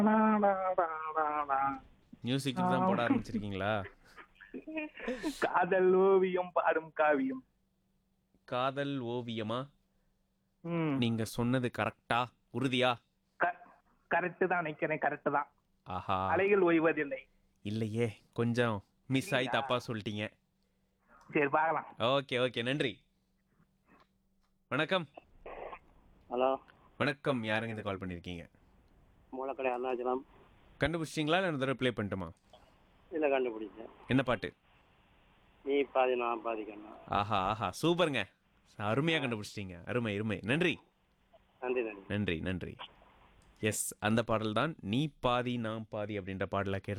music தான் போட ஆரம்பிச்சிருக்கீங்களா காதல் ஓவியம் பாடும் காவியம் காதல் ஓவியமா ம் நீங்க சொன்னது கரெக்டா உறுதியா கரெக்ட் தான் நினைக்கிறேன் கரெக்ட் தான் ஆஹா அலைகள் ஓய்வதில்லை இல்லையே கொஞ்சம் மிஸ் ஆகி தப்பா சொல்லிட்டீங்க சரி பார்க்கலாம் ஓகே ஓகே நன்றி வணக்கம் ஹலோ வணக்கம் யாருங்க இது கால் பண்ணியிருக்கீங்க மூலக்கடை அருணாச்சலம் கண்டுபிடிச்சிங்களா இல்லை இன்னொரு தடவை ப்ளே பண்ணட்டுமா இல்லை கண்டுபிடிச்சேன் என்ன பாட்டு நீ பாதி நான் பாதி கண்ணா ஆஹா ஆஹா சூப்பருங்க அருமையாக கண்டுபிடிச்சிட்டீங்க அருமை அருமை நன்றி நன்றி நன்றி நன்றி நன்றி எஸ் அந்த பாடல் தான் நீ பாதி நான் பாதி அப்படின்ற பாடலை கேட்டு